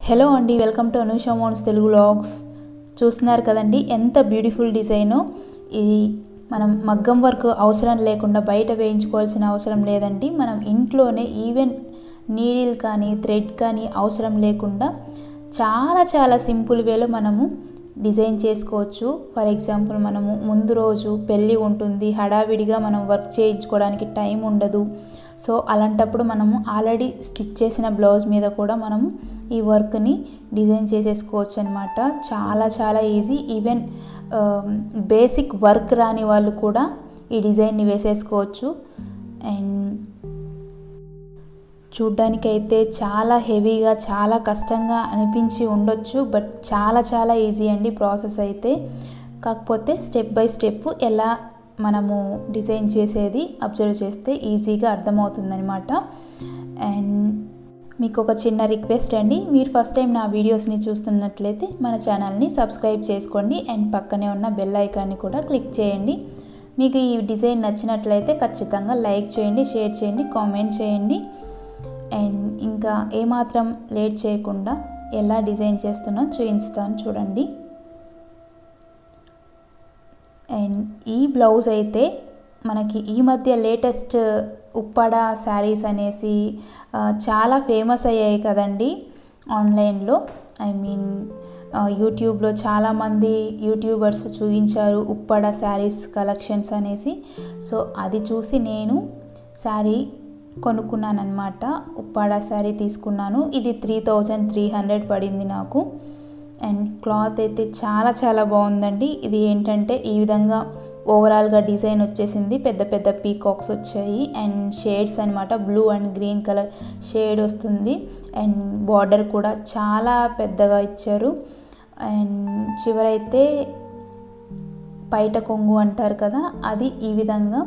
hello అండి welcome to Anusha moms Telugu vlogs చూస్తున్నారు కదండి ఎంత బ్యూటిఫుల్ డిజైనో ఇది మనం మగ్గం వర్క్ అవసరం లేకుండా బయట వేయించుకోవాల్సిన అవసరం లేదండి మనం ఇంట్లోనే ఈవెన్ నీడిల్ కానీ థ్రెడ్ కానీ అవసరం లేకుండా చాలా చాలా సింపుల్ వేలో మనము డిజైన్ చేసుకోవచ్చు ఫర్ ఎగ్జాంపుల్ మనము ముందు రోజు పెళ్ళి ఉంటుంది హడావిడిగా మనం వర్క్ చేయించుకోవడానికి టైం ఉండదు సో అలాంటప్పుడు మనము ఆల్రెడీ స్టిచ్ చేసిన బ్లౌజ్ మీద కూడా మనము ఈ వర్క్ని డిజైన్ చేసేసుకోవచ్చు అనమాట చాలా చాలా ఈజీ ఈవెన్ బేసిక్ వర్క్ రాని వాళ్ళు కూడా ఈ డిజైన్ని వేసేసుకోవచ్చు అండ్ చూడ్డానికైతే చాలా హెవీగా చాలా కష్టంగా అనిపించి ఉండొచ్చు బట్ చాలా చాలా ఈజీ అండి ప్రాసెస్ అయితే కాకపోతే స్టెప్ బై స్టెప్ ఎలా మనము డిజైన్ చేసేది అబ్జర్వ్ చేస్తే ఈజీగా అర్థమవుతుందనమాట అండ్ మీకు ఒక చిన్న రిక్వెస్ట్ అండి మీరు ఫస్ట్ టైం నా వీడియోస్ని చూస్తున్నట్లయితే మన ఛానల్ని సబ్స్క్రైబ్ చేసుకోండి అండ్ పక్కనే ఉన్న బెల్ ఐకాన్ని కూడా క్లిక్ చేయండి మీకు ఈ డిజైన్ నచ్చినట్లయితే ఖచ్చితంగా లైక్ చేయండి షేర్ చేయండి కామెంట్ చేయండి అండ్ ఇంకా ఏమాత్రం లేట్ చేయకుండా ఎలా డిజైన్ చేస్తున్నా చూపిస్తాను చూడండి అండ్ ఈ బ్లౌజ్ అయితే మనకి ఈ మధ్య లేటెస్ట్ ఉప్పాడ శారీస్ అనేసి చాలా ఫేమస్ అయ్యాయి కదండి ఆన్లైన్లో ఐ మీన్ యూట్యూబ్లో చాలామంది యూట్యూబర్స్ చూపించారు ఉప్పాడ శారీస్ కలెక్షన్స్ అనేసి సో అది చూసి నేను శారీ కొనుక్కున్నాను అనమాట ఉప్పాడ శారీ తీసుకున్నాను ఇది త్రీ థౌజండ్ త్రీ హండ్రెడ్ పడింది నాకు అండ్ క్లాత్ అయితే చాలా చాలా బాగుందండి ఇది ఏంటంటే ఈ విధంగా ఓవరాల్గా డిజైన్ వచ్చేసింది పెద్ద పెద్ద పీకాక్స్ వచ్చాయి అండ్ షేడ్స్ అనమాట blue and green colour shade వస్తుంది అండ్ బార్డర్ కూడా చాలా పెద్దగా ఇచ్చారు అండ్ చివరైతే పైట కొంగు అంటారు కదా అది ఈ విధంగా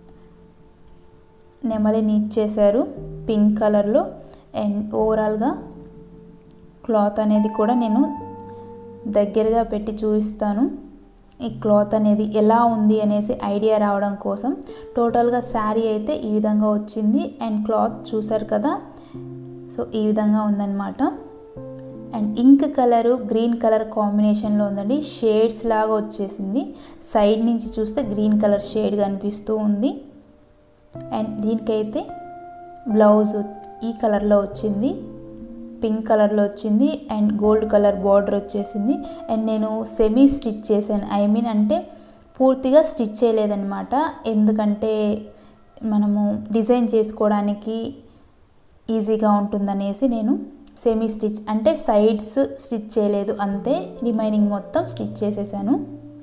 నెమలిని ఇచ్చేశారు పింక్ కలర్లో అండ్ ఓవరాల్గా క్లాత్ అనేది కూడా నేను దగ్గరగా పెట్టి చూపిస్తాను ఈ క్లాత్ అనేది ఎలా ఉంది అనేసి ఐడియా రావడం కోసం టోటల్గా శారీ అయితే ఈ విధంగా వచ్చింది అండ్ క్లాత్ చూసారు కదా సో ఈ విధంగా ఉందన్నమాట and ink colour green colour కాంబినేషన్లో ఉందండి షేడ్స్ లాగా వచ్చేసింది సైడ్ నుంచి చూస్తే గ్రీన్ కలర్ షేడ్ కనిపిస్తూ ఉంది అండ్ దీనికైతే బ్లౌజ్ ఈ కలర్లో వచ్చింది పింక్ కలర్లో వచ్చింది అండ్ గోల్డ్ కలర్ బార్డర్ వచ్చేసింది అండ్ నేను సెమీ స్టిచ్ చేశాను ఐ మీన్ అంటే పూర్తిగా స్టిచ్ చేయలేదన్నమాట ఎందుకంటే మనము డిజైన్ చేసుకోవడానికి ఈజీగా ఉంటుందనేసి నేను సెమీ స్టిచ్ అంటే సైడ్స్ స్టిచ్ చేయలేదు అంతే రిమైనింగ్ మొత్తం స్టిచ్ చేసేసాను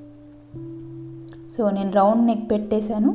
సో నేను రౌండ్ నెక్ పెట్టేశాను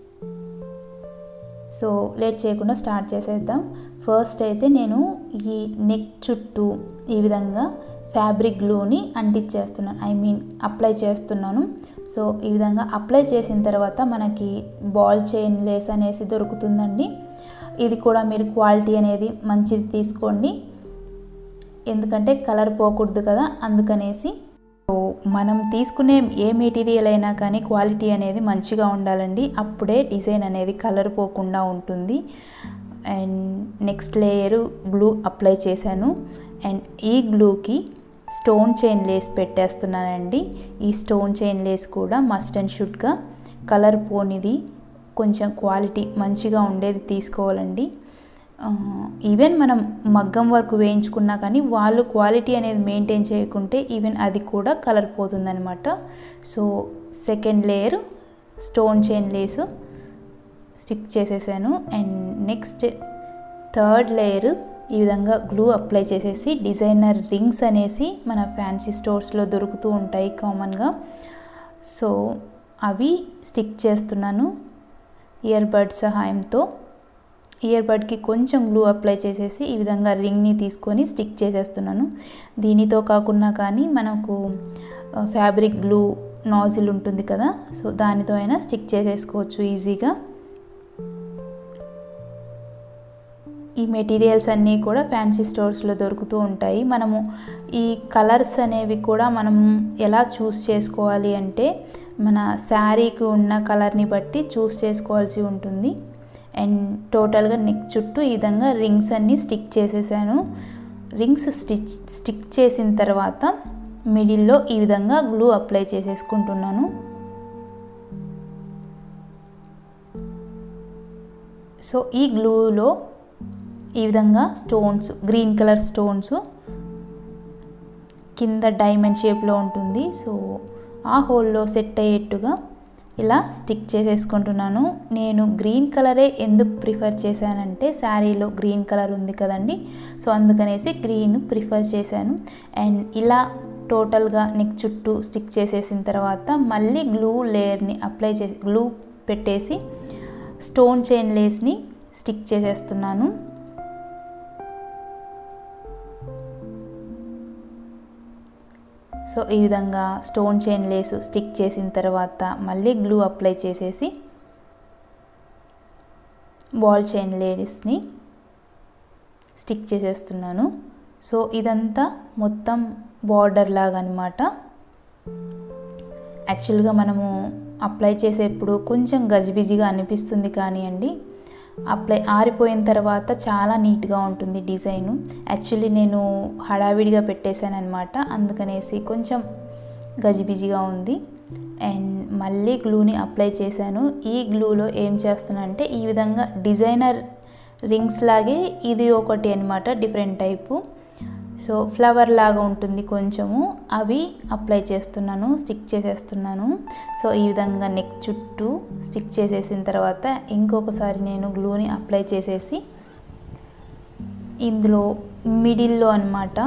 సో లేట్ చేయకుండా స్టార్ట్ చేసేద్దాం ఫస్ట్ అయితే నేను ఈ నెక్ చుట్టూ ఈ విధంగా ఫ్యాబ్రిక్ గ్లూని అంటించేస్తున్నాను ఐ మీన్ అప్లై చేస్తున్నాను సో ఈ విధంగా అప్లై చేసిన తర్వాత మనకి బాల్ చైన్ లేస్ అనేసి దొరుకుతుందండి ఇది కూడా మీరు క్వాలిటీ అనేది మంచిది తీసుకోండి ఎందుకంటే కలర్ పోకూడదు కదా అందుకనేసి సో మనం తీసుకునే ఏ మెటీరియల్ అయినా కానీ క్వాలిటీ అనేది మంచిగా ఉండాలండి అప్పుడే డిజైన్ అనేది కలర్ పోకుండా ఉంటుంది and next layer glue apply చేశాను అండ్ ఈ గ్లూకి స్టోన్ చైన్ లేస్ పెట్టేస్తున్నానండి ఈ స్టోన్ చైన్ లేస్ కూడా మస్ట్ అండ్ షుడ్గా కలర్ పోనిది కొంచెం క్వాలిటీ మంచిగా ఉండేది తీసుకోవాలండి ఈవెన్ మనం మగ్గం వర్క్ వేయించుకున్నా కానీ వాళ్ళు క్వాలిటీ అనేది మెయింటైన్ చేయకుంటే ఈవెన్ అది కూడా కలర్ పోతుందనమాట so second layer stone chain lace stick చేసేసాను అండ్ నెక్స్ట్ థర్డ్ లేయర్ ఈ విధంగా గ్లూ అప్లై చేసేసి డిజైనర్ రింగ్స్ అనేసి మన ఫ్యాన్సీ స్టోర్స్లో దొరుకుతూ ఉంటాయి కామన్గా సో అవి స్టిక్ చేస్తున్నాను ఇయర్ బడ్ సహాయంతో ఇయర్ బడ్కి కొంచెం గ్లూ అప్లై చేసేసి ఈ విధంగా రింగ్ని తీసుకొని స్టిక్ చేసేస్తున్నాను దీనితో కాకుండా కానీ మనకు ఫ్యాబ్రిక్ గ్లూ నాజిల్ ఉంటుంది కదా సో దానితో అయినా స్టిక్ చేసేసుకోవచ్చు ఈజీగా ఈ మెటీరియల్స్ అన్నీ కూడా ఫ్యాన్సీ స్టోర్స్లో దొరుకుతూ ఉంటాయి మనము ఈ కలర్స్ అనేవి కూడా మనం ఎలా చూస్ చేసుకోవాలి అంటే మన శారీకి ఉన్న కలర్ని బట్టి చూస్ చేసుకోవాల్సి ఉంటుంది అండ్ టోటల్గా నెక్ చుట్టూ ఈ విధంగా రింగ్స్ అన్నీ స్టిక్ చేసేసాను రింగ్స్ స్టిచ్ స్టిక్ చేసిన తర్వాత మిడిల్లో ఈ విధంగా గ్లూ అప్లై చేసేసుకుంటున్నాను సో ఈ గ్లూలో ఈ విధంగా స్టోన్స్ గ్రీన్ కలర్ స్టోన్స్ కింద డైమండ్ షేప్లో ఉంటుంది సో ఆ హోల్లో సెట్ అయ్యేట్టుగా ఇలా స్టిక్ చేసేసుకుంటున్నాను నేను గ్రీన్ కలరే ఎందుకు ప్రిఫర్ చేశానంటే శారీలో గ్రీన్ కలర్ ఉంది కదండి సో అందుకనేసి గ్రీన్ ప్రిఫర్ చేశాను అండ్ ఇలా టోటల్గా నెక్ చుట్టూ స్టిక్ చేసేసిన తర్వాత మళ్ళీ గ్లూ లేయర్ని అప్లై చేసి గ్లూ పెట్టేసి స్టోన్ చైన్ లేస్ని స్టిక్ చేసేస్తున్నాను సో ఈ విధంగా స్టోన్ చైన్ లేస్ స్టిక్ చేసిన తర్వాత మళ్ళీ గ్లూ అప్లై చేసేసి బాల్ చైన్ లేస్ని స్టిక్ చేసేస్తున్నాను సో ఇదంతా మొత్తం బార్డర్ లాగా అనమాట యాక్చువల్గా మనము అప్లై చేసేప్పుడు కొంచెం గజిబిజిగా అనిపిస్తుంది కానివ్వండి అప్లై ఆరిపోయిన తర్వాత చాలా నీట్గా ఉంటుంది డిజైను యాక్చువల్లీ నేను హడావిడిగా పెట్టేశాను అనమాట అందుకనేసి కొంచెం గజిబిజిగా ఉంది అండ్ మళ్ళీ గ్లూని అప్లై చేశాను ఈ గ్లూలో ఏం చేస్తున్నానంటే ఈ విధంగా డిజైనర్ రింగ్స్ లాగే ఇది ఒకటి అనమాట డిఫరెంట్ టైపు సో ఫ్లవర్ లాగా ఉంటుంది కొంచెము అవి అప్లై చేస్తున్నాను స్టిక్ చేసేస్తున్నాను సో ఈ విధంగా నెక్ చుట్టూ స్టిక్ చేసేసిన తర్వాత ఇంకొకసారి నేను గ్లూని అప్లై చేసేసి ఇందులో మిడిల్లో అనమాట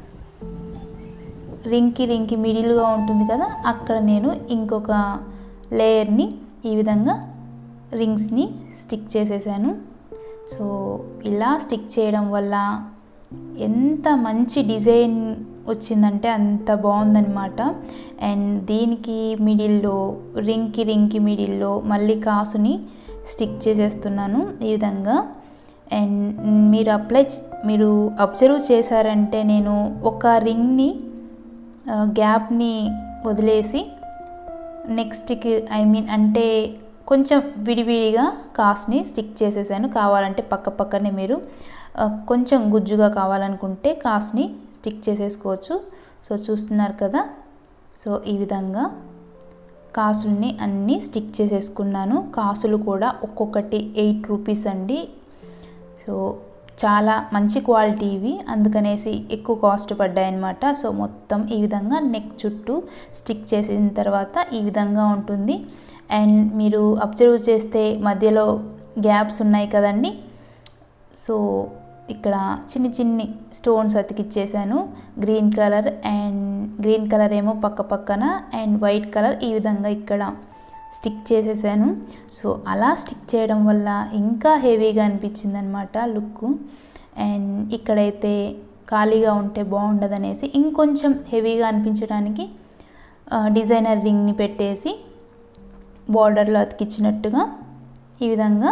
రింకి రింకి మిడిల్గా ఉంటుంది కదా అక్కడ నేను ఇంకొక లేయర్ని ఈ విధంగా రింగ్స్ని స్టిక్ చేసేసాను సో ఇలా స్టిక్ చేయడం వల్ల ఎంత మంచి డిజైన్ వచ్చిందంటే అంత బాగుందనమాట అండ్ దీనికి మిడిల్లో రింకి రింకి మిడిల్లో మళ్ళీ కాసుని స్టిక్ చేసేస్తున్నాను ఈ విధంగా అండ్ మీరు అప్లై మీరు అబ్జర్వ్ చేశారంటే నేను ఒక రింగ్ని గ్యాప్ని వదిలేసి నెక్స్ట్కి ఐ మీన్ అంటే కొంచెం విడివిడిగా కాస్ట్ని స్టిక్ చేసేసాను కావాలంటే పక్క పక్కనే మీరు కొంచెం గుజ్జుగా కావాలనుకుంటే కాస్ట్ని స్టిక్ చేసేసుకోవచ్చు సో చూస్తున్నారు కదా సో ఈ విధంగా కాసుల్ని అన్నీ స్టిక్ చేసేసుకున్నాను కాసులు కూడా ఒక్కొక్కటి ఎయిట్ రూపీస్ అండి సో చాలా మంచి క్వాలిటీ ఇవి అందుకనేసి ఎక్కువ కాస్ట్ పడ్డాయన్నమాట సో మొత్తం ఈ విధంగా నెక్ చుట్టూ స్టిక్ చేసిన తర్వాత ఈ విధంగా ఉంటుంది అండ్ మీరు అబ్జర్వ్ చేస్తే మధ్యలో గ్యాప్స్ ఉన్నాయి కదండి సో ఇక్కడ చిన్ని చిన్ని స్టోన్స్ అతికిచ్చేసాను green colour and green colour ఏమో పక్క పక్కన అండ్ వైట్ కలర్ ఈ విధంగా ఇక్కడ స్టిక్ చేసేసాను సో అలా స్టిక్ చేయడం వల్ల ఇంకా హెవీగా అనిపించింది అనమాట లుక్ అండ్ ఇక్కడైతే ఖాళీగా ఉంటే బాగుండదు అనేసి ఇంకొంచెం హెవీగా అనిపించడానికి డిజైనర్ రింగ్ని పెట్టేసి బార్డర్లో అతికిచ్చినట్టుగా ఈ విధంగా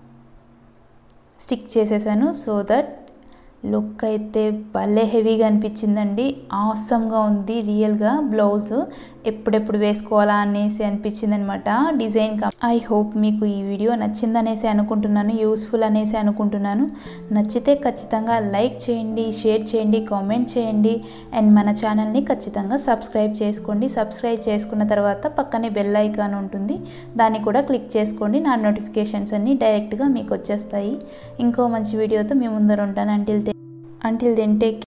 స్టిక్ చేసేసాను సో దట్ లుక్ అయితే భలే హెవీగా అనిపించిందండి ఆసమ్గా ఉంది రియల్గా బ్లౌజ్ ఎప్పుడెప్పుడు వేసుకోవాలా అనేసి అనిపించింది అనమాట డిజైన్ ఐ హోప్ మీకు ఈ వీడియో నచ్చిందనేసి అనుకుంటున్నాను యూస్ఫుల్ అనేసి అనుకుంటున్నాను నచ్చితే ఖచ్చితంగా లైక్ చేయండి షేర్ చేయండి కామెంట్ చేయండి అండ్ మన ఛానల్ని ఖచ్చితంగా సబ్స్క్రైబ్ చేసుకోండి సబ్స్క్రైబ్ చేసుకున్న తర్వాత పక్కనే బెల్ ఐకాన్ ఉంటుంది దాన్ని కూడా క్లిక్ చేసుకోండి నా నోటిఫికేషన్స్ అన్నీ డైరెక్ట్గా మీకు వచ్చేస్తాయి ఇంకో మంచి వీడియోతో మీ ముందర ఉంటాను అంటిల్ అంటిల్ దెన్ టేక్